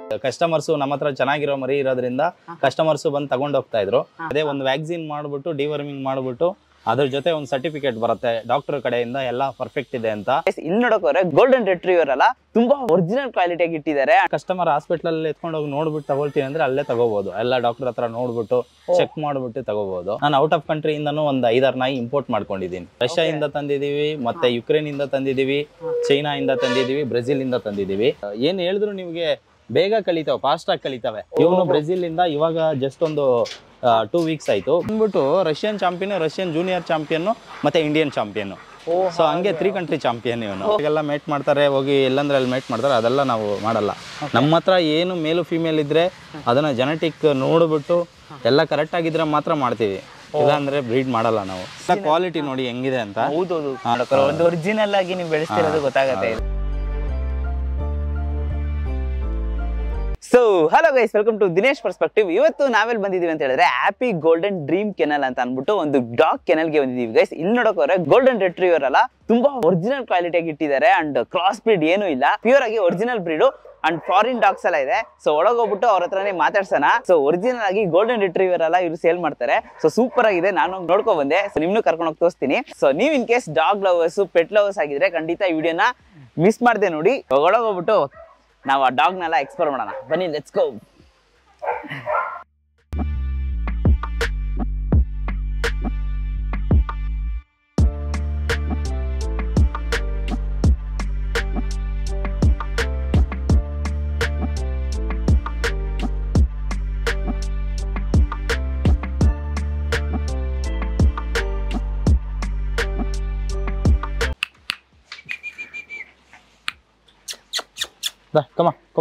Customers ನಮ್ಮ ಹತ್ರ ಚೆನ್ನಾಗಿರೋ ಮರಿ ಇರೋದ್ರಿಂದ ಕಸ್ಟಮರ್ಸ್ ಬಂದು ತಗೊಂಡ್ ಹೋಗ್ತಾ ಇದ್ರು ಅದೇ ಒಂದು ವ್ಯಾಕ್ಸಿನ್ ಮಾಡ್ಬಿಟ್ಟು ಡಿವರ್ಮಿಂಗ್ ಮಾಡ್ಬಿಟ್ಟು ಅದ್ರ ಜೊತೆ ಒಂದು ಸರ್ಟಿಫಿಕೇಟ್ ಬರುತ್ತೆ ಡಾಕ್ಟರ್ ಕಡೆಯಿಂದ ಎಲ್ಲ ಪರ್ಫೆಕ್ಟ್ ಇದೆ ಅಂತ ಇಲ್ಲಿ ನೋಡೋಕೋರೆ ಗೋಲ್ಡನ್ ರಿಟ್ರೀವರ್ ಅಲ್ಲ ತುಂಬಾ ಒರಿಜಿನಲ್ ಕ್ವಾಲಿಟಿಯಾಗಿ ಇಟ್ಟಿದ್ದಾರೆ ಕಸ್ಟಮರ್ ಹಾಸ್ಪಿಟಲ್ ಅಲ್ಲಿ ಎತ್ಕೊಂಡು ಹೋಗಿ ನೋಡ್ಬಿಟ್ಟು ತಗೊಳ್ತೀನಿ ಅಂದ್ರೆ ಅಲ್ಲೇ ತಗೋಬಹುದು ಎಲ್ಲ ಡಾಕ್ಟರ್ ಹತ್ರ ನೋಡ್ಬಿಟ್ಟು ಚೆಕ್ ಮಾಡ್ಬಿಟ್ಟು ತಗೋಬಹುದು ನಾನು ಔಟ್ ಆಫ್ ಕಂಟ್ರಿ ಇಂದನೂ ಒಂದು ಐದಾರು ನಾಯಿ ಇಂಪೋರ್ಟ್ ಮಾಡ್ಕೊಂಡಿದ್ದೀನಿ ರಷ್ಯಾ ಇಂದ ತಂದಿದೀವಿ ಮತ್ತೆ ಯುಕ್ರೇನ್ ಇಂದ ತಂದಿದೀವಿ ಚೈನಾ ಇಂದ ತಂದಿದೀವಿ ಬ್ರೆಜಿಲ್ ಇಂದ ತಂದಿದೀವಿ ಏನ್ ಹೇಳಿದ್ರು ನಿಮ್ಗೆ ಬೇಗ ಕಲಿತಾವೆ ಫಾಸ್ಟ್ ಆಗಿ ಕಲಿತಾವೆ ಇವನು ಬ್ರೆಜಿಲ್ ಇಂದ ಇವಾಗ ಜಸ್ಟ್ ಒಂದು ಟೂ ವೀಕ್ಸ್ ಆಯ್ತು ಬಂದ್ಬಿಟ್ಟು Russian champion Russian junior champion ಮತ್ತೆ ಇಂಡಿಯನ್ ಚಾಂಪಿಯನ್ ಸೊ ಹಂಗೆ ತ್ರೀ ಕಂಟ್ರಿ ಚಾಂಪಿಯನ್ ಇವನು ಎಲ್ಲ ಮೇಟ್ ಮಾಡ್ತಾರೆ ಹೋಗಿ ಎಲ್ಲಂದ್ರೆ ಅಲ್ಲಿ ಮೇಟ್ ಮಾಡ್ತಾರೆ ಅದೆಲ್ಲ ನಾವು ಮಾಡಲ್ಲ ನಮ್ಮ ಹತ್ರ ಏನು ಮೇಲು ಫಿಮೇಲ್ ಇದ್ರೆ ಅದನ್ನ ಜೆನೆಟಿಕ್ ನೋಡ್ಬಿಟ್ಟು ಎಲ್ಲ ಕರೆಕ್ಟ್ ಆಗಿದ್ರೆ ಮಾತ್ರ ಮಾಡ್ತೀವಿ ಇಲ್ಲಾಂದ್ರೆ ಬ್ರೀಡ್ ಮಾಡಲ್ಲ ನಾವು ಕ್ವಾಲಿಟಿ ನೋಡಿ ಹೆಂಗಿದೆ ಅಂತ ಹೌದೌದು ನೋಡೋಕೋರೆ ಒಂದು ಒರಿಜಿನಲ್ ಆಗಿ ನೀವು ಬೆಳೆಸ್ತಿರೋದು ಗೊತ್ತಾಗತ್ತೆ so hello guys welcome to Dinesh perspective ಇವತ್ತು ನಾವೆಲ್ಲಿ ಬಂದಿದೀವಿ ಅಂತ ಹೇಳಿದ್ರೆ ಹ್ಯಾಪಿ ಗೋಲ್ಡನ್ ಡ್ರೀಮ್ ಕೆನಲ್ ಅಂತ ಅನ್ಬಿಟ್ಟು ಒಂದು ಡಾಗ್ ಕೆನಲ್ಗೆ ಬಂದಿದೀವಿ ಗೈಸ್ ಇಲ್ಲಿ ನೋಡೋಕೋರೆ ಗೋಲ್ಡನ್ ರೆಟ್ರೀವರ್ ಅಲ್ಲ ತುಂಬಾ ಒರಿಜಿನಲ್ ಕ್ವಾಲಿಟಿಯಾಗಿ ಇಟ್ಟಿದ್ದಾರೆ ಅಂಡ್ ಕ್ರಾಸ್ ಬ್ರೀಡ್ ಏನೂ ಇಲ್ಲ ಪ್ಯೂರ್ ಆಗಿ original breed and foreign dogs ಎಲ್ಲ ಇದೆ ಸೊ ಒಳಗೋಗ್ಬಿಟ್ಟು ಅವ್ರ ಹತ್ರನೇ ಮಾತಾಡ್ಸೋಣ ಸೊ ಒರಿಜಿನಲ್ ಆಗಿ ಗೋಲ್ಡನ್ ರಿಟ್ರೀವರ್ ಎಲ್ಲ ಇವ್ರು ಸೇಲ್ ಮಾಡ್ತಾರೆ ಸೊ ಸೂಪರ್ ಆಗಿದೆ ನಾನು ನೋಡ್ಕೊ ಬಂದೆ ಸೊ ನಿಮ್ನು ಕರ್ಕೊಂಡು ಹೋಗಿ ತೋರಿಸ್ತೀನಿ ಸೊ ನೀವು in case dog lovers pet lovers ಆಗಿದ್ರೆ ಖಂಡಿತ ಈ ವಿಡಿಯೋನ ಮಿಸ್ ಮಾಡ್ದೆ ನೋಡಿ ಒಳಗೋಗ್ಬಿಟ್ಟು ನಾವು ಆ ಡಾಗ್ನೆಲ್ಲ ಎಕ್ಸ್ಪ್ಲೋರ್ ಮಾಡೋಣ ಬನ್ನಿ ಲೆಟ್ಸ್ ಗೋ ಕಮ ಕಮ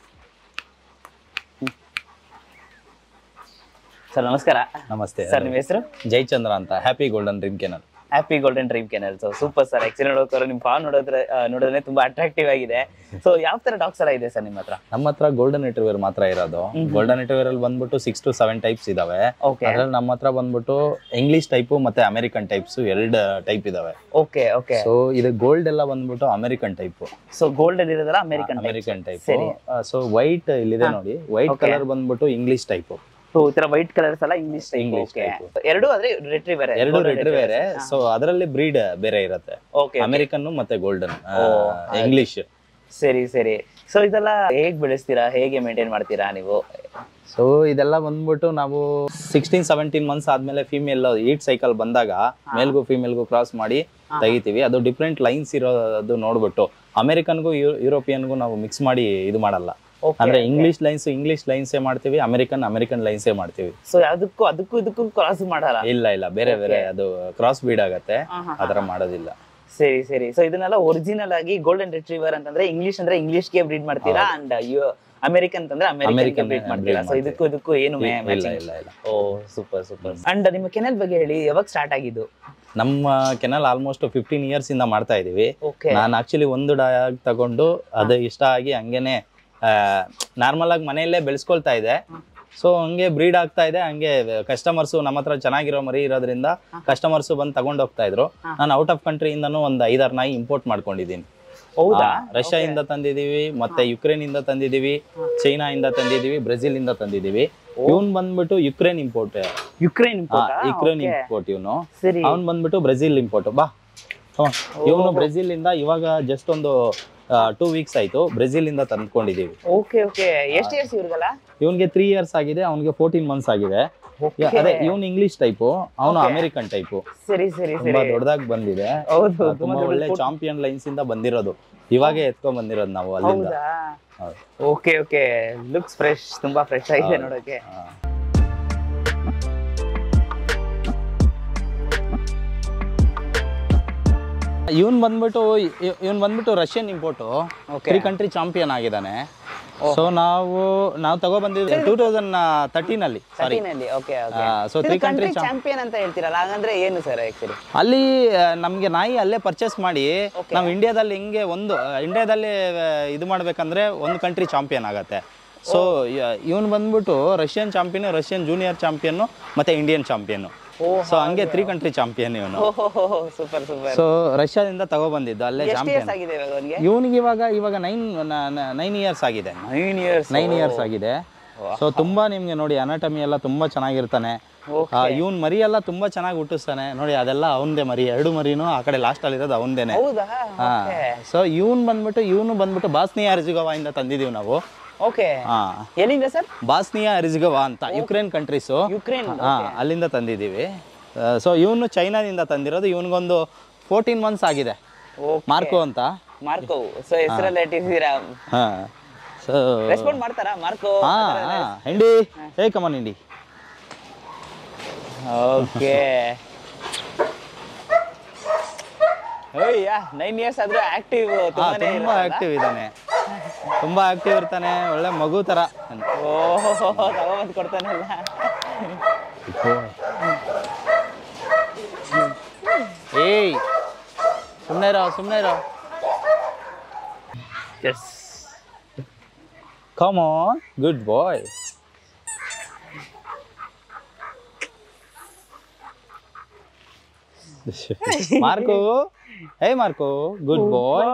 ಸರ್ ನಮಸ್ಕಾರ ನಮಸ್ತೆ ಸರ್ ನಿಮ್ಮ ಹೆಸರು ಜಯಚಂದ್ರ ಅಂತ happy golden dream kennel happy golden dream kennel so super sir actually ನೋಡೋಕೋರು ನಿಮ್ಮ ಫಾರ್ಮ್ ನೋಡಿದ್ರೆ ಆ, ನೋಡಿದ್ರೆ ತುಂಬಾ ಅಟ್ರಾಕ್ಟಿವ್ ಆಗಿದೆ ಸೊ ಯಾವ ತರ ಡಾಗ್ಸ್ ಎಲ್ಲ ಇದೆ ಸರ್ ನಿಮ್ಮ ಹತ್ರ ನಮ್ಮ ಹತ್ರ ಗೋಲ್ಡನ್ ರಿಟ್ರೀವರ್ ಮಾತ್ರ ಇರೋದು ಗೋಲ್ಡನ್ ರಿಟ್ರೀವರ್ ಅಲ್ಲಿ ಬಂದ್ಬಿಟ್ಟು ಸಿಕ್ಸ್ ಟು ಸೆವೆನ್ ಟೈಪ್ಸ್ ಇದಾವೆ ಓಕೆ ಅದ್ರಲ್ಲಿ ನಮ್ಮ ಹತ್ರ ಬಂದ್ಬಿಟ್ಟು ಇಂಗ್ಲಿಷ್ ಟೈಪು ಮತ್ತೆ ಅಮೆರಿಕನ್ ಟೈಪ್ಸ್ ಎರಡು ಟೈಪ್ ಇದಾವೆ ಓಕೆ ಓಕೆ ಸೊ ಇದು ಗೋಲ್ಡ್ ಎಲ್ಲ ಬಂದ್ಬಿಟ್ಟು ಅಮೆರಿಕನ್ ಟೈಪ್ ಸೊ ಗೋಲ್ಡನ್ ಇರೋದಲ್ಲ ಅಮೆರಿಕನ್ ಅಮೆರಿಕನ್ ಟೈಪ್ ಸರಿ. ಸೊ ವೈಟ್ ಇಲ್ಲಿದೆ ನೋಡಿ ವೈಟ್ Okay. ಕಲರ್ ಬಂದ್ಬಿಟ್ಟು ಇಂಗ್ಲಿಷ್ ಟೈಪ್ ಸೊ ಈ ತರ ವೈಟ್ ಕಲರ್ಸ್ ಎಲ್ಲ ಇಂಗ್ಲಿಷ್ English ಓಕೆ type. ಎರಡು ಆದ್ರೆ ರಿಟ್ರೀವರ್ ಎರಡು ರಿಟ್ರೀವರ್ ಸೊ ಅದರಲ್ಲಿ ಬ್ರೀಡ್ ಬೇರೆ ಇರುತ್ತೆ ಓಕೆ ಅಮೆರಿಕನ್ ಮತ್ತೆ ಗೋಲ್ಡನ್ ಹಾಗೆ. ಇಂಗ್ಲಿಷ್ ಸರಿ ಸರಿ ಸೊ ಇದೆಲ್ಲ ಹೇಗ್ ಬೆಳೆಸ್ತೀರಾ ಹೇಗೆ ಮೇಂಟೈನ್ ಮಾಡ್ತೀರಾ ನೀವು ಸೊ ಇದೆಲ್ಲ ಬಂದ್ಬಿಟ್ಟು ನಾವು ಸಿಕ್ಸ್ಟೀನ್ ಸೆವೆಂಟೀನ್ ಮಂತ್ಸ್ ಆದ್ಮೇಲೆ ಫಿಮೇಲ್ ಈಟ್ ಸೈಕಲ್ ಬಂದಾಗ ಮೇಲ್ಗೂ ಫಿಮೇಲ್ಗೂ ಕ್ರಾಸ್ ಮಾಡಿ ತೆಗಿತೀವಿ ಅದು ಡಿಫ್ರೆಂಟ್ ಲೈನ್ಸ್ ಇರೋದು ನೋಡ್ಬಿಟ್ಟು ಅಮೆರಿಕನ್ಗೂ ಯುರೋಪಿಯನ್ಗೂ ನಾವು ಮಿಕ್ಸ್ ಮಾಡಿ ಇದು ಮಾಡಲ್ಲ Okay, ಅಂದ್ರೆ ಇಂಗ್ಲಿಷ್ ಲೈನ್ಸ್ ಇಂಗ್ಲಿಷ್ ಲೈನ್ಸೇ ಮಾಡ್ತೀವಿ ಅಮೆರಿಕನ್ ಅಮೆರಿಕನ್ ಲೈನ್ಸೇ ಮಾಡ್ತೀವಿ ಸೊ ಅದಕ್ಕೂ ಅದಕ್ಕೂ ಇದಕ್ಕೂ ಕ್ರಾಸ್ ಮಾಡಲ್ಲ ಇಲ್ಲ ಇಲ್ಲ ಬೇರೆ ಬೇರೆ ಅದು ಕ್ರಾಸ್ ಬೀಡ್ ಆಗತ್ತೆ ಹಾ, ಹಾ, ಅದರ ಮಾಡೋದಿಲ್ಲ ಸರಿ ಸರಿ ಸೊ ಇದನ್ನೆಲ್ಲ ಒರಿಜಿನಲ್ ಆಗಿ ಗೋಲ್ಡನ್ ರಿಟ್ರೀವರ್ ಅಂತಂದ್ರೆ ಇಂಗ್ಲಿಷ್ ಅಂದ್ರೆ ಇಂಗ್ಲಿಷ್ಗೆ ಬ್ರೀಡ್ ಮಾಡ್ತೀರಾ ಅಂಡ್ ಅಮೆರಿಕನ್ ಅಂತಂದ್ರೆ ಅಮೆರಿಕನ್ American ಬ್ರೀಡ್ breed ಮಾಡ್ತೀರಾ ಸೊ ಮಾಡ್ತೀವಿ. ಇದಕ್ಕೂ ಇದಕ್ಕೂ ಏನು ಇಲ್ಲ matching? ಇಲ್ಲ ಇಲ್ಲ ಓ ಸೂಪರ್ ಸೂಪರ್ ಅಂಡ್ ನಿಮ್ಮ ಕೆನಲ್ ಬಗ್ಗೆ ಹೇಳಿ ಯಾವಾಗ ಸ್ಟಾರ್ಟ್ ಆಗಿದ್ದು ನಮ್ಮ ಕೆನಲ್ ಆಲ್ಮೋಸ್ಟ್ ಫಿಫ್ಟೀನ್ ಇಯರ್ಸ್ ಇಂದ ಮಾಡ್ತಾ ಇದೀವಿ ಓಕೆ ನಾನು ಆಕ್ಚುಲಿ ಒಂದು ಡಾಗ್ ತಗೊಂಡು ಅದು ಇಷ್ಟ ಆಗಿ ಹಂಗೇನೆ ನಾರ್ಮಲ್ ಆಗಿ ಮನೆಯಲ್ಲೇ ಬೆಳೆಸ್ಕೊಳ್ತಾ ಇದೆ ಸೊ ಹಂಗೆ ಬ್ರೀಡ್ ಆಗ್ತಾ ಇದೆ ಹಂಗೆ ಕಸ್ಟಮರ್ಸ್ ನಮ್ಮ ಹತ್ರ ಚೆನ್ನಾಗಿರೋ ಮರಿ ಇರೋದ್ರಿಂದ ಕಸ್ಟಮರ್ಸ್ ಬಂದು ತಗೊಂಡ್ ಹೋಗ್ತಾ ಇದ್ರು ನಾನು ಔಟ್ ಆಫ್ ಕಂಟ್ರಿ ಇಂದನೂ ಒಂದು ಐದಾರು ನಾಯಿ ಇಂಪೋರ್ಟ್ ಮಾಡ್ಕೊಂಡಿದ್ದೀನಿ ಹೌದಾ ರಷ್ಯಾ ಇಂದ ತಂದಿದೀವಿ ಮತ್ತೆ ಯುಕ್ರೇನ್ ಇಂದ ತಂದಿದೀವಿ ಚೈನಾ ಇಂದ ತಂದಿದೀವಿ ಬ್ರೆಜಿಲ್ ಇಂದ ತಂದಿದೀವಿ ಇವನ್ ಬಂದ್ಬಿಟ್ಟು Ukraine import Ukraine Ukraine import ಇವನು ಸರಿ ಅವನ್ ಬಂದ್ಬಿಟ್ಟು ಬ್ರೆಜಿಲ್ ಇಂಪೋರ್ಟ್ ಬಾ ಇವನು ಬ್ರೆಜಿಲ್ ಇಂದ ಇವಾಗ ಜಸ್ಟ್ ಒಂದು ಟೂ ವೀಕ್ಸ್ ಆಯ್ತು ಬ್ರೆಜಿಲ್ ಇಂದ ತಂದ್ಕೊಂಡಿದೀವಿ ಓಕೆ ಓಕೆ ಎಷ್ಟು ಇಯರ್ಸ್ ಇವ್ರಿಗಲ್ಲ ಇವನ್ಗೆ ತ್ರೀ ಇಯರ್ಸ್ ಆಗಿದೆ ಅವನಿಗೆ ಫೋರ್ಟೀನ್ ಮಂತ್ಸ್ ಆಗಿದೆ Okay. ಅದೇ ಇವನ್ ಇಂಗ್ಲಿಷ್ ಟೈಪು ಅವನು ಅಮೆರಿಕನ್ ಟೈಪು ಸರಿ ಸರಿ ತುಂಬಾ ಸರಿ ದೊಡ್ಡದಾಗಿ ಬಂದಿದೆ ಹೌದು ಆ, ತುಂಬಾ ಒಳ್ಳೆ ಚಾಂಪಿಯನ್ ಲೈನ್ಸ್ ಇಂದ ಬಂದಿರೋದು ಇವಾಗೆ ಎತ್ಕೊಂಡ್ ಬಂದಿರೋದು ನಾವು ಅಲ್ಲಿಂದ ಹೌದಾ ಹೌದು. ಓಕೆ ಓಕೆ ಲುಕ್ಸ್ ಫ್ರೆಶ್ ತುಂಬಾ ಫ್ರೆಶ್ ಆಗಿದೆ ನೋಡೋಕೆ ಆ. ಇವನ್ ಬಂದ್ಬಿಟ್ಟು ಇ- ಇವನ್ ಬಂದ್ಬಿಟ್ಟು Russian import Okay. Three country champion ಆಗಿದ್ದಾನೆ ಸೊ ನಾವು ನಾವು ತಗೋ ಬಂದಿದ್ದೆ ಟೂ ತೌಸಂಡ್ ತರ್ಟೀನ್ ಅಲ್ಲಿ ಸಾರಿ ನಲ್ಲಿ okay okay so three country champion ಅಂತ ಹೇಳ್ತೀರಲ್ಲ ಹಾಗಂದ್ರೆ ಏನು ಸರ್ ಆಕ್ಚುಲಿ ಅಲ್ಲಿ ಆ, ನಮ್ಗೆ ನಾಯಿ ಅಲ್ಲೇ ಪರ್ಚೇಸ್ ಮಾಡಿ ನಾವು ಇಂಡಿಯಾದಲ್ಲಿ ಹಿಂಗೆ ಒಂದು ಆ, ಇಂಡಿಯಾದಲ್ಲಿ ಆ, ಇದು ಮಾಡ್ಬೇಕಂದ್ರೆ ಒಂದು ಕಂಟ್ರಿ ಚಾಂಪಿಯನ್ ಆಗತ್ತೆ ಸೊ ಇವನು ಬಂದ್ಬಿಟ್ಟು Russian champion Russian junior champion ಮತ್ತೆ ಇಂಡಿಯನ್ ಚಾಂಪಿಯನ್ ಓ ಸೊ ಹಂಗೆ ತ್ರೀ ಕಂಟ್ರಿ ಚಾಂಪಿಯನ್ ಇವನು ಓಹೋ ಸೂಪರ್ ಸೂಪರ್ ಸೊ ರಷ್ಯಾದಿಂದ ತಗೊಬಂದಿದ್ದು ಅಲ್ಲೇ ಎಷ್ಟು ಚಾಂಪಿಯನ್ ಇಯರ್ಸ್ ಆಗಿದೆ ಇವಾಗ ಅವನಿಗೆ ಇವನಿಗೆ ಇವಾಗ ಇವಾಗ ನೈನ್ ನೈನ್ ಇಯರ್ಸ್ ಆಗಿದೆ ನೈನ್ ಇಯರ್ಸ್ ನೈನ್ ಇಯರ್ಸ್ ಆಗಿದೆ ಸೊ ತುಂಬಾ ನಿಮ್ಗೆ ನೋಡಿ ಅನಾಟಮಿ ಎಲ್ಲ ತುಂಬಾ ಚೆನ್ನಾಗಿರ್ತಾನೆ ಇವನ್ ಮರಿ ಎಲ್ಲ ತುಂಬಾ ಚೆನ್ನಾಗಿ ಹುಟ್ಟಿಸ್ತಾನೆ ನೋಡಿ ಅದೆಲ್ಲ ಅವಂದೇ ಮರಿ ಎರಡು ಮರಿನೂ ಆ ಕಡೆ ಲಾಸ್ಟ್ ಅಲ್ಲಿ ಇರೋದು ಅವಂದೇನೆ ಹೌದಾ ಹಾ ಸೊ ಇವನ್ ಬಂದ್ಬಿಟ್ಟು ಇವನು ಬಂದ್ಬಿಟ್ಟು ಬಾಸ್ನಿಯಾ ಅರ್ಜಿಗೋವಾ ಇಂದ ತಂದಿದೀವಿ ನಾವು ಓಕೆ ಹಾ ಎಲ್ಲಿಂದ ಸರ್ ಬಾಸ್ನಿಯಾ ಅರ್ಜಿಗೋವಾ ಅಂತ ಯುಕ್ರೇನ್ ಕಂಟ್ರೀಸು ಯುಕ್ರೇನ್ ಹಾ ಅಲ್ಲಿಂದ ತಂದಿದ್ದೀವಿ ಸೊ ಇವನು ಚೈನಾದಿಂದ ತಂದಿರೋದು ಇವನಿಗೊಂದು ಫೋರ್ಟೀನ್ ಮಂತ್ಸ್ ಆಗಿದೆ ಮಾರ್ಕೋ ಅಂತ ಮಾರ್ಕೋ ಸೊ ಹೆಸರಲ್ಲ ಇಟ್ಟಿದ್ದೀರಾ ಹಾ ಸೊ ರೆಸ್ಪಾಂಡ್ ಮಾಡ್ತಾರಾ ಮಾರ್ಕೋ ಹಾ ಹಾ ಹಿಂಡಿ ಹೇ ಕಮನ್ ಹಿಂಡಿ ಓಕೆ ಅಯ್ಯ ನೈನ್ ಇಯರ್ಸ್ ಆದ್ರೂ ಆಕ್ಟಿವ್ ಹಾ ತುಂಬಾನೇ ತುಂಬಾ ಆಕ್ಟಿವ್ ಇದ್ದಾನೆ ತುಂಬಾ ಆಕ್ಟಿವ್ ಇರ್ತಾನೆ ಒಳ್ಳೆ ಮಗು ತರ ಓಹೋ ತಗೊಂಬಂದು ಕೊಡ್ತಾನಲ್ಲ ಏಯ್ ಸುಮ್ಮನೆ ಇರೋ ಸುಮ್ಮನೆ ಇರೋ yes come on good boy Marco hey Marco good boy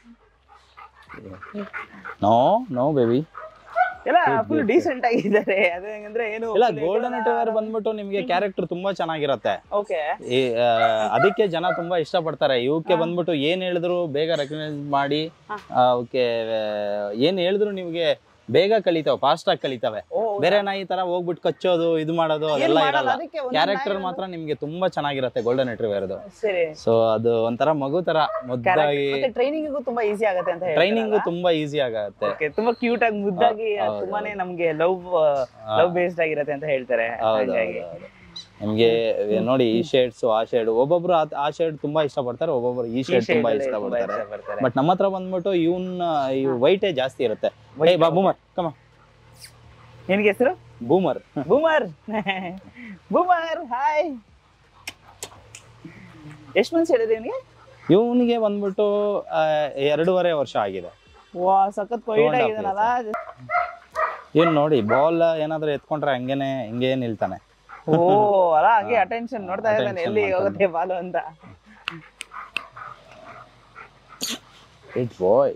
no no baby ಎಲ್ಲ ಫುಲ್ ಡೀಸೆಂಟ್ ಆಗಿದ್ದಾರೆ ಅದು ಹೆಂಗಂದ್ರೆ ಏನು ಇಲ್ಲ ಗೋಲ್ಡನ್ ರಿಟ್ರೀವರ್ ಬಂದ್ಬಿಟ್ಟು ನಿಮ್ಗೆ ಕ್ಯಾರೆಕ್ಟರ್ ತುಂಬಾ ಚೆನ್ನಾಗಿರತ್ತೆ ಓಕೆ ಈ, ಆ, ಅದಕ್ಕೆ ಜನ ತುಂಬಾ ಇಷ್ಟಪಡ್ತಾರೆ ಇವಕ್ಕೆ ಬಂದ್ಬಿಟ್ಟು ಏನ್ ಹೇಳಿದ್ರು ಬೇಗ ರೆಕಗ್ನೈಸ್ ಮಾಡಿ ಅವಕ್ಕೆ ಏನ್ ಹೇಳಿದ್ರು ನಿಮ್ಗೆ ಬೇಗ ಕಲಿತಾವೆ ಫಾಸ್ಟ್ ಆಗಿ ಕಲಿತಾವೆ ಓ, ಬೇರೆ ನಾಯಿ ತರ ಹೋಗ್ಬಿಟ್ಟು ಕಚ್ಚೋದು ಇದು ಮಾಡೋದು ಅದೆಲ್ಲ ಮಾಡಲ್ಲ, ಇರಲ್ಲ ಅದಕ್ಕೆ ಒಂದೊಂದ್ ಕ್ಯಾರೆಕ್ಟರ್ ಮಾತ್ರ ನಿಮ್ಗೆ ತುಂಬಾ ಚೆನ್ನಾಗಿರತ್ತೆ ಗೋಲ್ಡನ್ ರಿಟ್ರೀವರ್ದು ಸರಿ ಸೊ ಅದು ಒಂಥರ ಮಗು ತರ ಮುದ್ದಾಗಿ ಮತ್ತೆ ಟ್ರೈನಿಂಗ್ ತುಂಬಾ ಈಸಿ ಆಗುತ್ತೆ ಅಂತ ಟ್ರೈನಿಂಗ್ ತುಂಬಾ ಈಸಿ ಆಗತ್ತೆ ಓಕೆ ತುಂಬಾ ಕ್ಯೂಟ್ ಆಗಿ ಮುದ್ದಾಗಿ ಹೌದು, ತುಂಬಾನೇ ನಮ್ಗೆ ಲವ್ ಲವ್ ಬೇಸ್ಡ್ ಆಗಿರತ್ತೆ ಅಂತ ಹೇಳ್ತಾರೆ ಹೌದು ಹಾಗಾಗಿ ಹೌದು, ಹೌದು. ನಿಮ್ಗೆ ನೋಡಿ ಈ ಶೇಡ್ಸ್ ಆ ಶೇಡ್ ಒಬ್ಬೊಬ್ರು ಆ- ಆ ಶೇಡ್ ತುಂಬಾ ಇಷ್ಟಪಡ್ತಾರೆ ಒಬ್ಬೊಬ್ರು ಈ ಶೇಡ್ ತುಂಬಾ shade ಅಲ್ಲೇ ತುಂಬಾ ಇಷ್ಟಪಡ್ತಾರೆ ಇಷ್ಟಪಡ್ತಾರೆ. ಬಟ್ ನಮ್ಮ ಹತ್ರ ಬಂದ್ಬಿಟ್ಟು ಇವನ್ ವೈಟೇ ಜಾಸ್ತಿ ಇರುತ್ತೆ ಏ ಬಾ ಬೂಮರ್ ಕಮ ನಿನ್ಗೆ ಹೆಸರು ಬೂಮರ್ ಬೂಮರ್ ಬೂಮರ್ ಹಾಯ್ ಎಷ್ಟು ಮಂತ್ಸ್ ಹೇಳಿದೆ ಇವನಿಗೆ ಇವನಿಗೆ ಬಂದ್ಬಿಟ್ಟು ಆ, ಎರಡೂವರೆ ವರ್ಷ ಆಗಿದೆ ವಾ ಸಖತ್ Two ವೈಟ್ and half ಆಗಿದಾನಲ್ಲ ಇವ್ನು ನೋಡಿ ಬಾಲ್ ಏನಾದ್ರು ಎತ್ಕೊಂಡ್ರೆ ಹಂಗೇನೆ ಹಿಂಗೆ ನಿಲ್ತಾನೆ ಓ ಅಲ್ಲ ಹಂಗೆ ಅಟೆನ್ಷನ್ ನೋಡ್ತಾ ಇದ್ದಾನೆ Attention ಎಲ್ಲಿ ಮಾಡ್ತಾನೆ. ಹೋಗುತ್ತೆ ಬಾಲು ಅಂತ ಇಟ್ ಬಾಯ್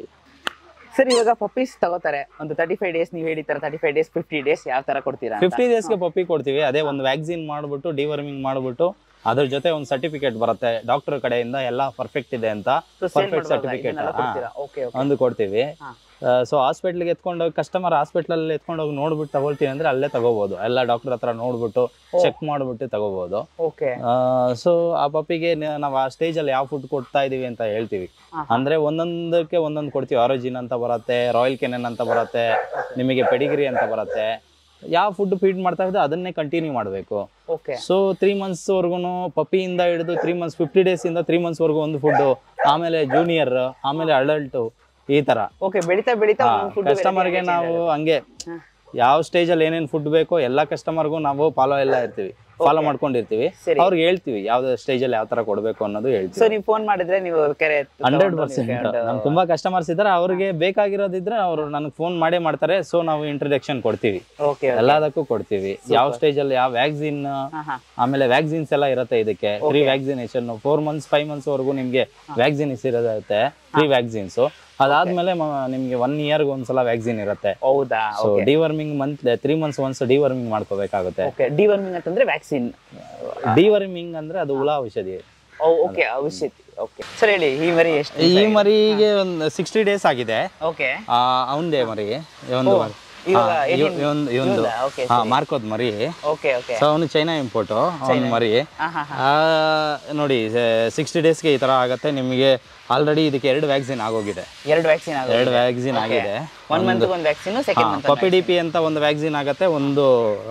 ಸರ್ ಇವಾಗ ಪಪ್ಪೀಸ್ ತಗೋತಾರೆ ಒಂದು ತರ್ಟಿ ಫೈವ್ ಡೇಸ್ ನೀವು ಹೇಳಿತರ thirty five days fifty days ಯಾವ ತರ ಕೊಡ್ತೀರಾ ಅಂತ? ಫಿಫ್ಟಿ ಡೇಸ್ಗೆ ಪಪ್ಪಿ ಕೊಡ್ತೀವಿ ಅದೇ ಒಂದು ವ್ಯಾಕ್ಸಿನ್ ಮಾಡ್ಬಿಟ್ಟು ಡಿವರ್ಮಿಂಗ್ ಮಾಡ್ಬಿಟ್ಟು ಅದ್ರ ಜೊತೆ ಒಂದು ಸರ್ಟಿಫಿಕೇಟ್ ಬರುತ್ತೆ ಡಾಕ್ಟರ್ ಕಡೆಯಿಂದ ಎಲ್ಲ ಪರ್ಫೆಕ್ಟ್ ಇದೆ ಅಂತ So, sale ಪರ್ಫೆಕ್ಟ್ ಮಾಡ್ಬೋದಾ? ಸರ್ಟಿಫಿಕೇಟ್ ಇದನ್ನೆಲ್ಲ ಕೊಡ್ತೀರಾ? Okay, okay. ಒಂದು ಕೊಡ್ತೀವಿ ಹಾ. ಸೊ ಹಾಸ್ಪಿಟ್ಲಿಗೆ ಎತ್ಕೊಂಡೋಗಿ ಕಸ್ಟಮರ್ ಹಾಸ್ಪಿಟ್ಲಲ್ಲಿ ಎತ್ಕೊಂಡೋಗಿ ನೋಡ್ಬಿಟ್ಟು ತಗೊಳ್ತೀವಿ ಅಂದ್ರೆ ಅಲ್ಲೇ ತಗೋಬಹುದು ಎಲ್ಲ ಡಾಕ್ಟರ್ ಹತ್ರ ನೋಡ್ಬಿಟ್ಟು ಚೆಕ್ ಮಾಡ್ಬಿಟ್ಟು ತಗೋಬಹುದು ಓಕೆ ಸೊ ಆ ಪಪ್ಪಿಗೆ ನಾವು ಆ ಸ್ಟೇಜ್ ಅಲ್ಲಿ ಯಾವ ಫುಡ್ ಕೊಡ್ತಾ ಇದೀವಿ ಅಂತ ಹೇಳ್ತೀವಿ ಹಾ, ಅಂದ್ರೆ ಒಂದೊಂದಕ್ಕೆ ಒಂದೊಂದು ಕೊಡ್ತೀವಿ ಆರೋಜಿನ್ ಅಂತ ಬರುತ್ತೆ ರಾಯಲ್ ಕೆನೆನ್ ಅಂತ ಬರುತ್ತೆ ನಿಮಗೆ ಪೆಡಿಗ್ರಿ ಅಂತ ಬರುತ್ತೆ ಯಾವ ಫುಡ್ ಫೀಡ್ ಮಾಡ್ತಾ ಇದ್ದು ಅದನ್ನೇ ಕಂಟಿನ್ಯೂ ಮಾಡಬೇಕು ಓಕೆ ಸೊ ತ್ರೀ ಮಂತ್ಸ್ ವರ್ಗುನು ಪಪ್ಪಿಯಿಂದ ಹಿಡಿದು ತ್ರೀ ಮಂತ್ಸ್ ಫಿಫ್ಟಿ ಡೇಸ್ ಇಂದ ತ್ರೀ ಮಂತ್ಸ್ ವರ್ಗು ಒಂದು ಫುಡ್ ಆಮೇಲೆ ಜೂನಿಯರ್ ಆಮೇಲೆ ಅಡಲ್ಟ್ ಈ ತರ ಓಕೆ ಬೆಳಿತಾ ಬೆಳಿತಾ ಒಂದೊಂದು ಫುಡ್ ಕಸ್ಟಮರ್ಗೆ ನಾವು ಹಂಗೆ ಯಾವ ಸ್ಟೇಜ್ ಅಲ್ಲಿ ಏನೇನ್ ಫುಡ್ ಬೇಕೋ ಎಲ್ಲಾ ಕಸ್ಟಮರ್ಗೂ ನಾವು ಫಾಲೋ ಎಲ್ಲ ಇರ್ತೀವಿ ಫಾಲೋ ಮಾಡ್ಕೊಂಡಿರ್ತೀವಿ ಸರಿ. ಅವ್ರಿಗೆ ಹೇಳ್ತೀವಿ ಯಾವ್ದು ಸ್ಟೇಜ್ ಅಲ್ಲಿ ಯಾವ ತರ ಕೊಡ್ಬೇಕು ಅನ್ನೋದು ಹೇಳ್ತೀವಿ ಸೊ ನೀವು ಫೋನ್ ಮಾಡಿದ್ರೆ ನೀವು ಕೆರೆ ಹಂಡ್ರೆಡ್ ಪರ್ಸೆಂಟ್ ನಮ್ ತುಂಬಾ ಕಸ್ಟಮರ್ಸ್ ಇದ್ದಾರೆ ಅವ್ರಿಗೆ ಬೇಕಾಗಿರೋದಿದ್ರೆ ಅವ್ರು ನನಗೆ ಫೋನ್ ಮಾಡೇ ಮಾಡ್ತಾರೆ ಸೊ ನಾವು ಇಂಟ್ರಡಕ್ಷನ್ ಕೊಡ್ತೀವಿ ಓಕೆ ಎಲ್ಲದಕ್ಕೂ ಕೊಡ್ತೀವಿ ಯಾವ ಸ್ಟೇಜ್ ಅಲ್ಲಿ ಯಾವ ವ್ಯಾಕ್ಸಿನ್ ಹಾ ಹಾ ಆಮೇಲೆ ವ್ಯಾಕ್ಸಿನ್ಸ್ ಎಲ್ಲ ಇರುತ್ತೆ ಇದಕ್ಕೆ free vaccination four months five months ವರೆಗೂ ನಿಮ್ಗೆ ವ್ಯಾಕ್ಸಿನ್ಸ್ ಇರುತ್ತೆ ಫ್ರೀ ವ್ಯಾಕ್ಸಿನ್ಸ್ ಅದಾದ್ಮೇಲೆ ಮ- ನಿಮ್ಗೆ ಒನ್ ಇಯರ್ಗೆ ಒಂದ್ಸಲ ವ್ಯಾಕ್ಸಿನ್ ಇರುತ್ತೆ ಹೌದಾ so deworming month three months once deworming ಮಾಡ್ಕೋಬೇಕಾಗುತ್ತೆ ಓಕೆ ಡಿವರ್ಮಿಂಗ್ ಅಂತಂದ್ರೆ ವ್ಯಾಕ್ಸಿನ್ ಡಿವರ್ಮಿಂಗ್ ಅಂದ್ರೆ ಅದು ಹುಳ ಔಷಧಿ ಓಕೆ ಔಷಧಿ ಓಕೆ ಸರ್ ಹೇಳಿ ಈ ಮರಿ ಎಷ್ಟು ಈ ಮರಿಗೆ ಒಂದು ಸಿಕ್ಸ್ಟಿ ಡೇಸ್ ಆಗಿದೆ ಓಕೆ ಆ, ಅವಂದೇ ಮರಿ ಒಂದು ಇವಾಗ ಒಂದು ಒಂದು ಓಕೆ ಹಾ ಮಾರ್ಕೋದ್ ಮರಿ ಓಕೆ ಓಕೆ ಸೊ ಅವನು ಚೈನಾ ಇಂಪೋರ್ಟು ಅವನ ಮರಿ ಹಾ ಹಾ ಆ, ನೋಡಿ ಸಿಕ್ಸ್ಟಿ ಡೇಸ್ಗೆ ಈ ತರ ಆಗತ್ತೆ ನಿಮಗೆ ಆಲ್ರೆಡಿ ಇದಕ್ಕೆ ಎರಡು ವ್ಯಾಕ್ಸಿನ್ ಆಗೋಗಿದೆ ಎರಡು ವ್ಯಾಕ್ಸಿನ್ ಆಗುತ್ತೆ ಎರಡು ವ್ಯಾಕ್ಸಿನ್ ಆಗಿದೆ ಒನ್ ಮಂತ್ ಒಂದು vaccine second month puppy D P ಅಂತ ಒಂದು ವ್ಯಾಕ್ಸಿನ್ ಆಗತ್ತೆ ಒಂದು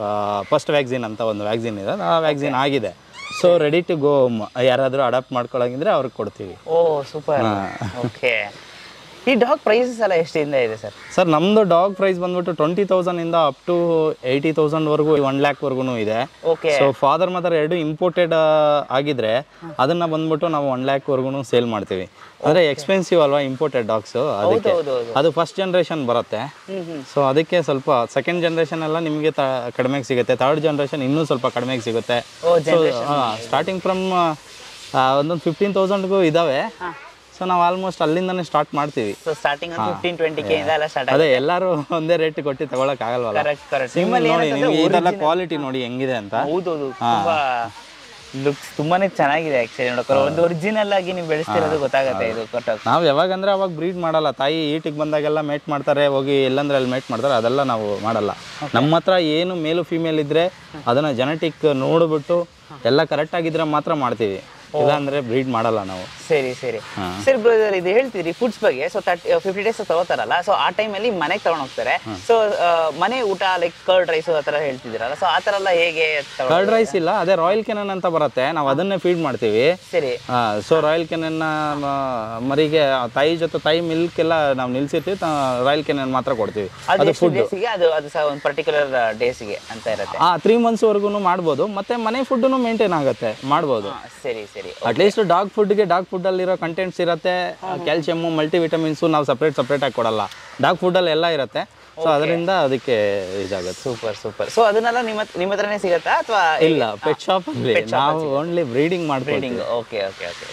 ಫಸ್ಟ್ ವ್ಯಾಕ್ಸಿನ್ ಅಂತ ಒಂದು ವ್ಯಾಕ್ಸಿನ್ ಇದೆ ಆ ವ್ಯಾಕ್ಸಿನ್ ಆಗಿದೆ ಸೊ ರೆಡಿ ಟು ಗೋ ಯಾರಾದರೂ ಅಡಾಪ್ಟ್ ಮಾಡ್ಕೊಳಂಗಿದ್ರೆ ಅವ್ರಿಗೆ ಕೊಡ್ತೀವಿ ಓ ಸೂಪರ್ ಓಕೆ ಈ ಡಾಗ್ ಪ್ರೈಸಸ್ ಎಲ್ಲ ಎಷ್ಟಿಂದ ಇದೆ ಸರ್ ಸರ್ ನಮ್ದು ಡಾಗ್ ಪ್ರೈಸ್ ಬಂದ್ಬಿಟ್ಟು ಟ್ವೆಂಟಿ ತೌಸಂಡ್ ಇಂದ ಅಪ್ ಟು ಏಯ್ಟಿ ತೌಸಂಡ್ ವರೆಗೂ ಒನ್ ಲ್ಯಾಕ್ ವರ್ಗು ಇದೆ ಓಕೆ ಸೊ ಫಾದರ್ ಮದರ್ ಎರಡು ಇಂಪೋರ್ಟೆಡ್ ಆಗಿದ್ರೆ ಅದನ್ನ ಬಂದ್ಬಿಟ್ಟು ನಾವು ಒನ್ ಲ್ಯಾಕ್ ವರ್ಗು ಸೇಲ್ ಮಾಡ್ತೀವಿ ಅಂದ್ರೆ ಎಕ್ಸ್ಪೆನ್ಸಿವ್ ಅಲ್ವಾ ಇಂಪೋರ್ಟೆಡ್ ಡಾಗ್ಸ್ ಅದಕ್ಕೆ ಹೌದು ಹೌದು ಅದು ಫಸ್ಟ್ ಜನರೇಷನ್ ಬರುತ್ತೆ ಹ್ಮ್ ಹ್ಮ್ ಸೊ ಅದಕ್ಕೆ ಸ್ವಲ್ಪ ಸೆಕೆಂಡ್ ಜನರೇಷನ್ ಎಲ್ಲ ನಿಮಗೆ ತ ಕಡಿಮೆಗೆ ಸಿಗುತ್ತೆ ಥರ್ಡ್ ಜನರೇಷನ್ ಇನ್ನೂ ಸ್ವಲ್ಪ ಕಡಿಮೆಗೆ ಸಿಗುತ್ತೆ ಓ generation ಸ್ಟಾರ್ಟಿಂಗ್ ಫ್ರಮ್ ಒಂದೊಂದು ಫಿಫ್ಟೀನ್ ತೌಸಂಡ್ಗೂ ಇದಾವೆ ಸೊ ನಾವು ಆಲ್ಮೋಸ್ಟ್ ಅಲ್ಲಿಂದನೇ ಸ್ಟಾರ್ಟ್ ಮಾಡ್ತೀವಿ ಸೊ ಸ್ಟಾರ್ಟಿಂಗ್ ಒಂದು ಫಿಫ್ಟೀನ್ ಟ್ವೆಂಟಿ ಕೆ ಇಂದ ಎಲ್ಲ ಸ್ಟಾರ್ಟ್ ಅದೇ ಎಲ್ಲರೂ ಒಂದೇ ರೇಟ್ ಕೊಟ್ಟು ತಗೊಳಕ್ ಆಗಲ್ವಲ್ಲ ಕರೆಕ್ಟ್ ಕರೆಕ್ಟ್ ನಿಮ್ಮಲ್ಲಿ ನಿಮ್ಮಲ್ಲಿ ನೋಡಿ ಏನಂತಂದ್ರೆ ನಿಮ್ಗೆ ಇದೆಲ್ಲ ಕ್ವಾಲಿಟಿ ನೋಡಿ ಹೆಂಗಿದೆ ಅಂತ ಹೌದೌದು ತುಂಬಾ ಲುಕ್ಸ್ ತುಂಬಾನೇ ಚೆನ್ನಾಗಿದೆ ಆಕ್ಚುಲಿ ನೋಡಕ್ಕೆ ಒಂದು ಒರಿಜಿನಲ್ ಆಗಿ ನೀವು ಬೆಳೆಸ್ತಿರೋದು ಗೊತ್ತಾಗತ್ತೆ ಇದು ಕೊಟ್ಟಾಗ ನಾವು ಯಾವಾಗಂದ್ರೆ ಅವಾಗ ಬ್ರೀಡ್ ಮಾಡಲ್ಲ ತಾಯಿ ಈಟಿಗೆ ಬಂದಾಗೆಲ್ಲ ಮೇಟ್ ಮಾಡ್ತಾರೆ ಹೋಗಿ ಎಲ್ಲಂದ್ರೆ ಅಲ್ಲಿ ಮೇಟ್ ಮಾಡ್ತಾರೆ ಅದೆಲ್ಲ ನಾವು ಮಾಡಲ್ಲ ನಮ್ಮ ಹತ್ರ ಏನು ಮೇಲು ಫಿಮೇಲ್ ಇದ್ರೆ ಅದನ್ನ ಜೆನೆಟಿಕ್ ನೋಡ್ಬಿಟ್ಟು ಎಲ್ಲ ಕರೆಕ್ಟ್ ಆಗಿದ್ರೆ ಮಾತ್ರ ಮಾಡ್ತೀವಿ ಇಲ್ಲ ಅಂದ್ರೆ ಬ್ರೀಡ್ ಮಾಡಲ್ಲ ನಾವು ಸರಿ ಸರಿ ಹಾ. ಸರಿ ಬ್ರದರ್ ಇದು ಹೇಳ್ತೀರಿ ಫುಡ್ಸ್ ಬಗ್ಗೆ ಸೊ ತರ್ಟಿ ಫಿಫ್ಟಿ ಡೇಸ್ ತಗೋತಾರಲ್ಲ ಸೊ ಆ ಟೈಮಲ್ಲಿ ಮನೆಗೆ ತಗೊಂಡ್ ಹೋಗ್ತಾರೆ ಸೊ ಮನೆ ಊಟ ಲೈಕ್ ಕರ್ಡ್ ರೈಸ್ ಆ ಥರ ಹೇಳ್ತಿದ್ದೀರಲ್ಲ ಸೊ ಆ ಥರ ಎಲ್ಲ ಹೇಗೆ ತಗೊಂಡ್- ಕರ್ಡ್ ರೈಸ್ ಇಲ್ಲ ಅದೇ ರಾಯಲ್ ಕೆನನ್ ಅಂತ ಬರುತ್ತೆ ನಾವು ಅದನ್ನೇ ಫೀಡ್ ಮಾಡ್ತೀವಿ ಸರಿ ಸೊ ರಾಯಲ್ ಕೆನನ್ ಮರಿಗೆ ಆ ತಾಯಿ ಜೊತೆ ತಾಯಿ ಮಿಲ್ಕ್ ಎಲ್ಲ ನಾವು ನಿಲ್ಸಿರ್ತೀವಿ ರಾಯಲ್ ಕೆನನ್ ಮಾತ್ರ ಕೊಡ್ತೀವಿ ಅದು ಎಷ್ಟು ಡೇಸಿಗೆ ಅದು ಅದು ಸಹ ಒಂದು ಪರ್ಟಿಕ್ಯುಲರ್ ಡೇಸ್ಗೆ ಅಂತ ಇರುತ್ತೆ ಆ ತ್ರೀ ಮಂತ್ಸ್ವರೆಗೂ ಮಾಡ್ಬೋದು ಮತ್ತೆ ಮನೆ ಫುಡ್ನು ಮೇಂಟೈನ್ ಆಗುತ್ತೆ ಮಾಡ್ಬೋದು ಹಾ, ಸರಿ ಸರಿ ಅಟ್ಲೀಸ್ಟ್ ಡಾಗ್ ಫುಡ್ಗೆ ಡಾಗ್ ಫುಡ್ಡಲ್ಲಿರೋ ಕಂಟೆಂಟ್ಸ್ ಇರುತ್ತೆ ಕ್ಯಾಲ್ಸಿಯಮ್ಮು ಮಲ್ಟಿ ವಿಟಮಿನ್ಸು ನಾವು ಸಪ್ರೇಟ್ ಸಪ್ರೇಟ್ ಆಗಿ ಕೊಡಲ್ಲ ಡಾಗ್ ಫುಡ್ಡಲ್ಲಿ ಎಲ್ಲ ಇರುತ್ತೆ ಸೊ ಅದರಿಂದ ಅದಕ್ಕೆ ಇದಾಗುತ್ತೆ ಸೂಪರ್ ಸೂಪರ್ ಸೊ ಅದನ್ನೆಲ್ಲ ನಿಮ್ಮ ಹತ್ರ- ನಿಮ್ಮ ಹತ್ರನೇ ಸಿಗತ್ತಾ ಅಥವಾ ಇಲ್ಲ ಪೆಟ್ ಶಾಪ್ ಅಲ್ಲಿ ನಾವು ಓನ್ಲಿ ಬ್ರೀಡಿಂಗ್ ಮಾಡ್ತೀವಿ breeding okay okay okay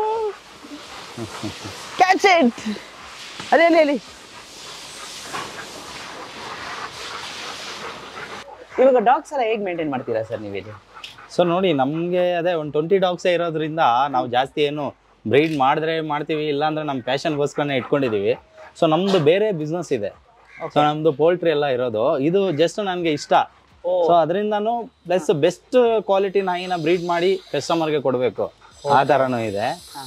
catch it ಅದೇ ಅಲ್ಲಿ ಅಲ್ಲಿ ಇವಾಗ ಡಾಗ್ಸ್ ಎಲ್ಲ ಹೇಗೆ ಮೇಂಟೈನ್ ಮಾಡ್ತೀರಾ ಸರ್ ನೀವಿಲ್ಲಿ ಸೊ ನೋಡಿ ನಮಗೆ ಅದೇ ಒಂದು ಟ್ವೆಂಟಿ ಡಾಗ್ಸೇ ಇರೋದ್ರಿಂದ ನಾವು ಜಾಸ್ತಿ ಏನು ಬ್ರೀಡ್ ಮಾಡಿದ್ರೆ ಮಾಡ್ತೀವಿ ಇಲ್ಲಾಂದ್ರೆ ನಮ್ಮ ಪ್ಯಾಷನ್ಗೋಸ್ಕರನೇ ಇಟ್ಕೊಂಡಿದ್ದೀವಿ ಸೊ ನಮ್ಮದು ಬೇರೆ ಬಿಸ್ನೆಸ್ ಇದೆ ಸೊ ನಮ್ಮದು ಪೋಲ್ಟ್ರಿ ಎಲ್ಲ ಇರೋದು ಇದು ಜಸ್ಟ್ ನನಗೆ ಇಷ್ಟ ಸೊ ಅದರಿಂದನೂ ಪ್ಲಸ್ ಬೆಸ್ಟ್ ಕ್ವಾಲಿಟಿ ನಾಯಿನ ಬ್ರೀಡ್ ಮಾಡಿ ಕಸ್ಟಮರ್ಗೆ ಕೊಡಬೇಕು ಆ ಥರನೂ ಇದೆ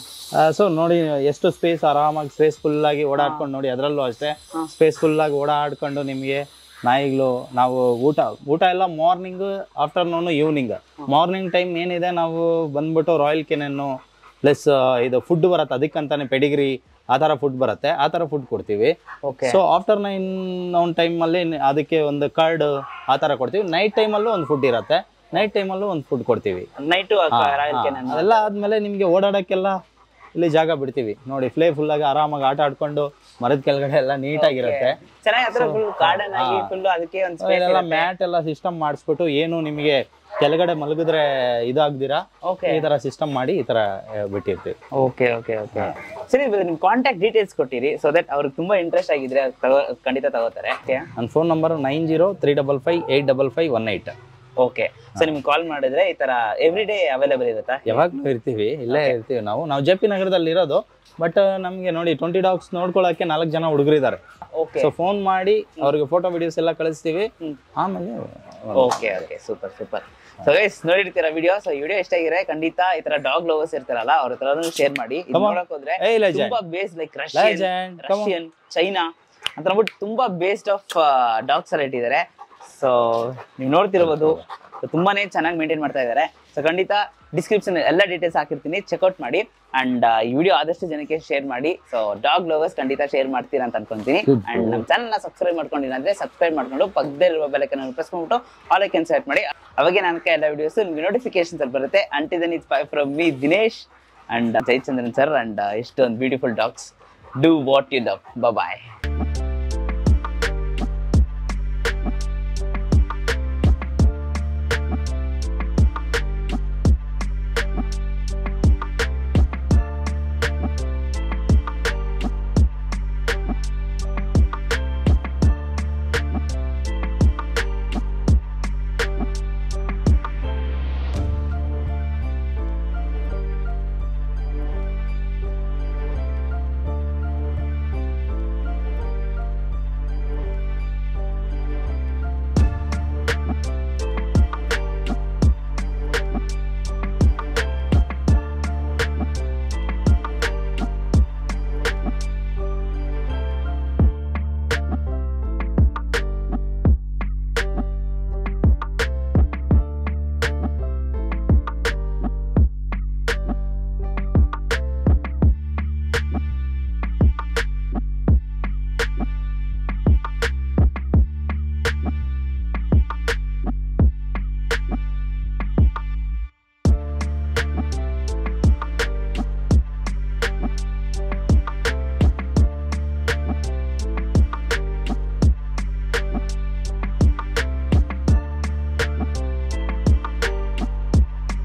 ಸೊ ನೋಡಿ ಎಷ್ಟು ಸ್ಪೇಸ್ ಆರಾಮಾಗಿ ಸ್ಪೇಸ್ ಫುಲ್ಲಾಗಿ ಓಡಾಡ್ಕೊಂಡು ನೋಡಿ ಅದರಲ್ಲೂ ಅಷ್ಟೇ ಸ್ಪೇಸ್ ಫುಲ್ಲಾಗಿ ಓಡಾಡ್ಕೊಂಡು ನಿಮಗೆ ನಾಯಿಗಳು ನಾವು ಊಟ ಊಟ ಎಲ್ಲ morning afternoon evening morning time ಏನಿದೆ ನಾವು ಬಂದ್ಬಿಟ್ಟು ರಾಯಲ್ ಕೆನೆನ್ನು ಪ್ಲಸ್ ಇದು ಫುಡ್ ಬರುತ್ತೆ ಅದಕ್ಕಂತಾನೆ ಪೆಡಿಗ್ರಿ ಆ ಥರ ಫುಡ್ ಬರುತ್ತೆ ಆ ಥರ ಫುಡ್ ಕೊಡ್ತೀವಿ ಓಕೆ ಸೊ ಆಫ್ಟರ್ ನೈನ್ ಒಂದು ಟೈಮಲ್ಲಿ ಅದಕ್ಕೆ ಒಂದು ಕರ್ಡ್ ಆ ಥರ ಕೊಡ್ತೀವಿ ನೈಟ್ ಟೈಮಲ್ಲೂ ಒಂದು ಫುಡ್ ಇರುತ್ತೆ ನೈಟ್ ಟೈಮಲ್ಲೂ ಒಂದು ಫುಡ್ ಕೊಡ್ತೀವಿ ನೈಟು ಹಾ, ರಾಯಲ್ ಹಾ. ಕೆನನ್ ಅದೆಲ್ಲ ಆದ್ಮೇಲೆ ನಿಮ್ಗೆ ಓಡಾಡಕ್ಕೆಲ್ಲ ಇಲ್ಲಿ ಜಾಗ ಬಿಡ್ತೀವಿ ನೋಡಿ ಫ್ಲೇ ಫುಲ್ ಆಗಿ ಆರಾಮಾಗಿ ಆಟ ಆಡ್ಕೊಂಡು ಮರದ ಕೆಳಗಡೆ ಎಲ್ಲ ನೀಟಾಗಿರುತ್ತೆ ಚೆನ್ನಾಗಿ ಹತ್ರ ಫುಲ್ ಗಾರ್ಡನ್ ಆಗಿ ಫುಲ್ ಅದಕ್ಕೆ ಒಂದು ಸ್ಪೇಸ್ ಎಲ್ಲ ಮ್ಯಾಟ್ ಎಲ್ಲ ಸಿಸ್ಟಮ್ ಮಾಡಿಸ್ಬಿಟ್ಟು ಏನು ನಿಮಗೆ ಕೆಳಗಡೆ ಮಲಗಿದ್ರೆ ಇದಾಗ್ದಿರಾ ಓಕೆ ಈ ತರ ಸಿಸ್ಟಮ್ ಮಾಡಿ ಈ ತರ ಆ, ಬಿಟ್ಟಿರ್ತೀವಿ ಓಕೆ ಓಕೆ ಓಕೆ ಸರಿ ಇವಾಗ ನಿಮ್ ಕಾಂಟ್ಯಾಕ್ಟ್ ಡೀಟೇಲ್ಸ್ ಕೊಟ್ಟಿರಿ ಸೊ ದಟ್ ಅವ್ರಿಗೆ ತುಂಬಾ ಇಂಟ್ರೆಸ್ಟ್ ಆಗಿದ್ರೆ ಅದ್ ತಗೋ- ಖಂಡಿತ ತಗೋತಾರೆ ನನ್ನ phone number nine zero three double five eight double five one eight okay so ನಿಮ್ಗೆ ಕಾಲ್ ಮಾಡಿದ್ರೆ ಈ ತರ ಎವ್ರಿ ಡೇ ಅವೈಲೇಬಲ್ ಇರುತ್ತಾ ಯಾವಾಗ್ಲೂ ಇರ್ತೀವಿ ಇಲ್ಲೇ ಇರ್ತೀವಿ ನಾವು ನಾವು ಜೆ ಪಿ ನಗರದಲ್ಲಿ ಇರೋದು ಬಟ್ ನಮಗೆ ನೋಡಿ ಟ್ವೆಂಟಿ ಡಾಗ್ಸ್ ನೋಡ್ಕೊಳಕ್ಕೆ ನಾಲ್ಕು ಜನ ಹುಡುಗರಿದ್ದಾರೆ ಓಕೆ ಸೊ ಫೋನ್ ಮಾಡಿ ಅವ್ರಿಗೆ ಫೋಟೋ ವಿಡಿಯೋಸ್ ಎಲ್ಲ ಕಳಿಸ್ತೀವಿ ಆಮೇಲೆ okay okay super super so guys ನೋಡಿರ್ತೀರಾ ವಿಡಿಯೋ ಸೊ ವಿಡಿಯೋ ಇಷ್ಟ ಆಗಿದ್ರೆ ಖಂಡಿತ ಈ ತರ ಡಾಗ್ ಲವರ್ಸ್ ಇರ್ತಾರಲ್ಲ ಅವ್ರ ಹತ್ರ ಶೇರ್ ಮಾಡಿ ಇದ್ Come on. ನೋಡಕ್ ಹೋದ್ರೆ ಏಯ್ legend. ತುಂಬಾ base like Russian Legend. Come on. Russian China ಅಂತ ಅಂದ್ಬಿಟ್ಟು ತುಂಬಾ ಬೇಸ್ಡ್ ಆಫ್ ಡಾಗ್ಸ್ ಎಲ್ಲ ಇಟ್ಟಿದ್ದಾರೆ ಸೊ ನೀವು ನೋಡ್ತಿರ್ಬೋದು So, ತುಂಬಾನೇ ಚೆನ್ನಾಗಿ ಮೇಂಟೈನ್ ಮಾಡ್ತಾ ಇದ್ದಾರೆ ಸೊ ಖಂಡಿತ ಡಿಸ್ಕ್ರಿಪ್ಷನ್ ಎಲ್ಲ ಡೀಟೇಲ್ಸ್ ಹಾಕಿರ್ತೀನಿ ಚೆಕ್ಔಟ್ ಮಾಡಿ ಅಂಡ್ ಈ ವಿಡಿಯೋ ಆದಷ್ಟು ಜನಕ್ಕೆ ಶೇರ್ ಮಾಡಿ ಸೊ ಡಾಗ್ ಲವರ್ಸ್ ಖಂಡಿತ ಶೇರ್ ಮಾಡ್ತೀರಾ ಅಂತ ಅನ್ಕೊಂತೀನಿ ಅಂಡ್ ನಮ್ಮ ಚಾನಲ್ನ ಸಬ್ಸ್ಕ್ರೈಬ್ ಮಾಡ್ಕೊಂಡಿಲ್ಲ ಅಂದ್ರೆ ಸಬ್ಸ್ಕ್ರೈಬ್ ಮಾಡ್ಕೊಂಡು ಪಕ್ಕದಲ್ಲಿರುವ ಬೆಲಕನ್ನು ಪ್ರೆಸ್ ಮಾಡ್ಬಿಟ್ಟು ಆಲ್ ಐಕನ್ ಸೆಟ್ ಮಾಡಿ ಅವಾಗೆ ನನಗೆ ಎಲ್ಲ ವಿಡಿಯೋಸ್ ನಿಮ್ಗೆ ನೋಟಿಫಿಕೇಶನ್ಸ್ ಅಲ್ಲಿ ಬರುತ್ತೆ ಅಂಟಿದನ್ is from V Dinesh and Jayachandran sir and ಇಷ್ಟೊಂದು beautiful dogs do what you love bye